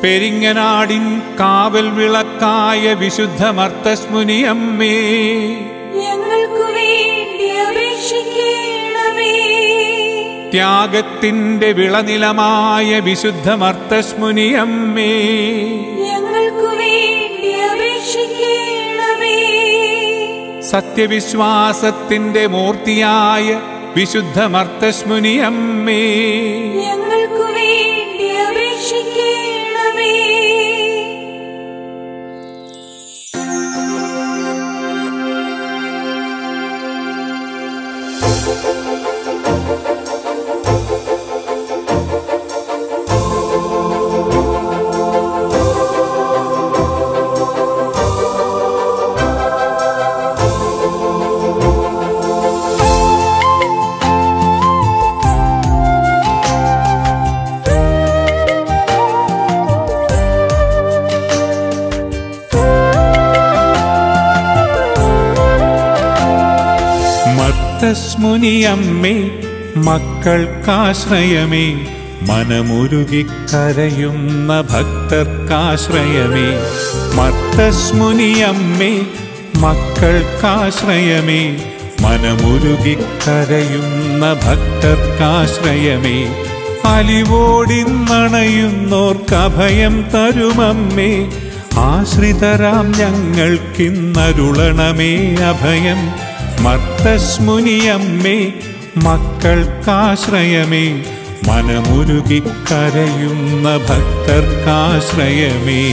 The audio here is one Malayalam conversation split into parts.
പെരിങ്ങനാടിൻ കാവൽ വിളക്കായ വിശുദ്ധ മർത്തസ്മുനിയമ്മേ ഞങ്ങൾക്കു വേണ്ടി അപേക്ഷിക്കണമേ ത്യാഗത്തിന്റെ വിളനിലമായ വിശുദ്ധ മർത്തസ്മുനിയമ്മേ ഞങ്ങൾക്കു വേണ്ടി അപേക്ഷിക്കണമേ സത്യവിശ്വാസത്തിന്റെ മൂർത്തിയായ വിശുദ്ധ മർത്തസ്മുനിയമ്മേ ഞങ്ങൾക്കു വേണ്ടി അപേക്ഷിക്കണമേ മർത്തസ്മുനിയമ്മേ മക്കൾക്കാശ്രയമേ മനമുരുകി കരയുന്ന ഭക്തർക്കാശ്രയമേ മർത്തസ്മുനിയമ്മേ മക്കൾക്കാശ്രയമേ മനമുരുകി കരയുന്ന ഭക്തർക്കാശ്രയമേ അലിവോടിന്നണയുന്നോർക്കഭയം തരുമമ്മേ ആശ്രിതരാം ഞങ്ങൾക്കിന്നരുളണമേ അഭയം മർത്തസ്മുനിയമ്മേ മക്കൾക്കാശ്രയമേ മനമുരുകി കരയുന്ന ഭക്തർക്കാശ്രയമേ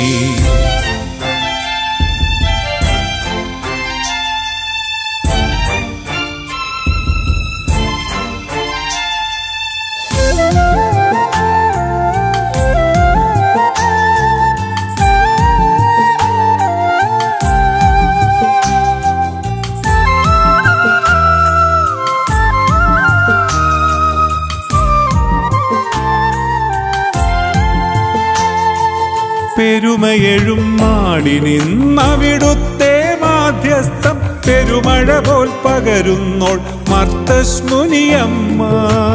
പെരുമയെഴും നാടി നിന്നവിടുത്തെ മാധ്യസ്ഥം പെരുമഴ പോൽ പകരുന്നോൾ മർത്തസ്മുനിയമ്മ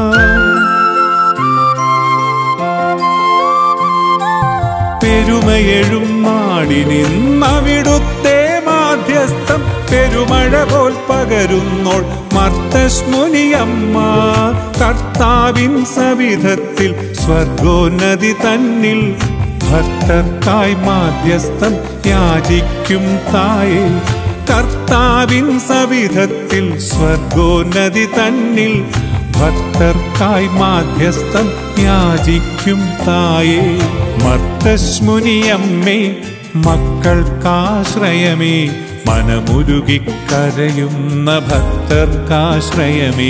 പെരുമയെഴും നാടി നിന്നവിടുത്തെ മാധ്യസ്ഥം പെരുമഴ പോൽ പകരുന്നോൾ മർത്തസ്മുനിയമ്മ കർത്താവിൻ സവിധത്തിൽ സ്വർഗോന്നതി തന്നിൽ ഭക്തർക്കായി മാധ്യസ്ഥം യാചിക്കും തായേ കർത്താവിൻ സവിധത്തിൽ സ്വർഗോന്നതി തന്നിൽ ഭക്തർക്കായി മാധ്യസ്ഥം യാചിക്കും തായേ മർത്തസ്മുനിയമ്മേ മക്കൾക്കാശ്രയമേ മനമുരുകി കരയുന്ന ഭക്തർക്കാശ്രയമേ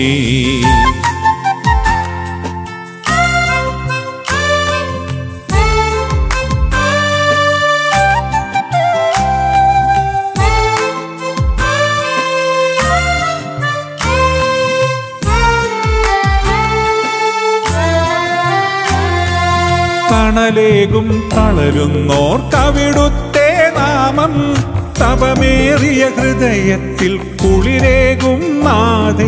തണലേകും തളരുന്നോർക്കവിടുത്തെ നാമം തപമേറിയ ഹൃദയത്തിൽ കുളിരേകും നാദേ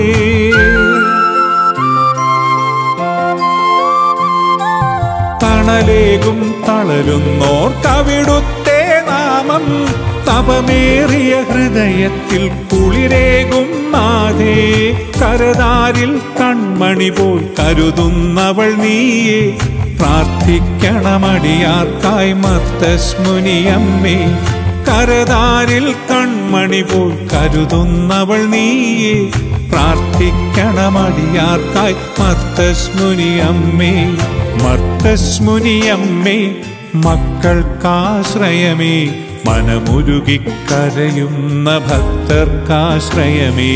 തണലേകും തളരുന്നോർക്കവിടുത്തെ നാമം തപമേറിയ ഹൃദയത്തിൽ കുളിരേകും നാദേ കരതാരിൽ കൺമണി പോൽ കരുതുന്നവൾ നീയേ പ്രാർത്ഥിക്കണമടിയാർക്കായി മർത്തസ്മുനിയമ്മേ കരതാരിൽ കൺമണി പോൽ കരുതുന്നവൾ നീയേ പ്രാർത്ഥിക്കണമടിയാർക്കായി മർത്തസ്മുനിയമ്മേ മർത്തസ്മുനിയമ്മേ മക്കൾക്കാശ്രയമേ മനമുരുകി കരയുന്ന ഭക്തർക്കാശ്രയമേ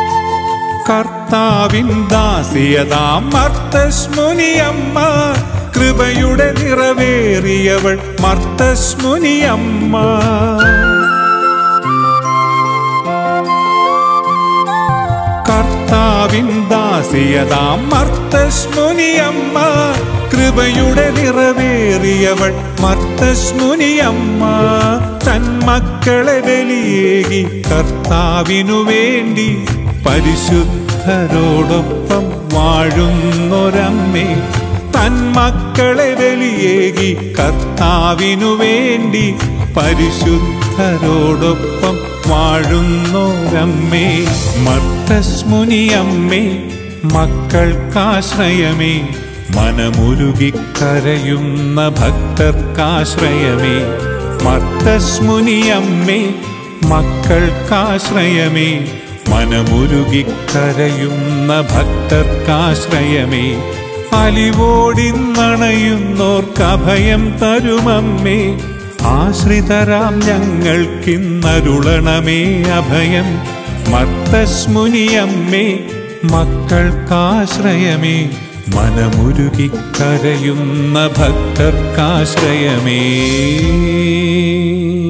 കർത്താവിൻ ദാസിയതാം മർത്തസ്മുനിയമ്മ കൃപയുടെ നിറവേറിയവൾ മർത്തസ്മുനിയമ്മ കർത്താവിൻ ദാസിയതാം മർത്തസ്മുനിയമ്മ കൃപയുടെ നിറവേറിയവൾ മർത്തസ്മുനിയമ്മ തന്മക്കളെ ബലിയേകി കർത്താവിനു വേണ്ടി പരിശുദ്ധരോടൊപ്പം വാഴുന്നൊരമ്മേ തന്മക്കളെ ബലിയേകി കർത്താവിനു വേണ്ടി പരിശുദ്ധരോടൊപ്പം വാഴുന്നോരമ്മേ മർത്തസ്മുനിയമ്മേ മക്കൾക്കാശ്രയമേ മനമുരുകിക്കരയുന്ന ഭക്തർക്കാശ്രയമേ മർത്തസ്മുനിയമ്മേ മക്കൾക്കാശ്രയമേ മനമുരുകിക്കരയുന്ന ഭക്തർക്കാശ്രയമേ അലിവോടിന്നണയുന്നോർക്കഭയം തരുമമ്മേ ആശ്രിതരാം ഞങ്ങൾക്കിന്നരുളണമേ അഭയം മർത്തസ്മുനിയമ്മേ മക്കൾക്കാശ്രയമേ മനമുരുകിക്കരയുന്ന ഭക്തർക്കാശ്രയമേ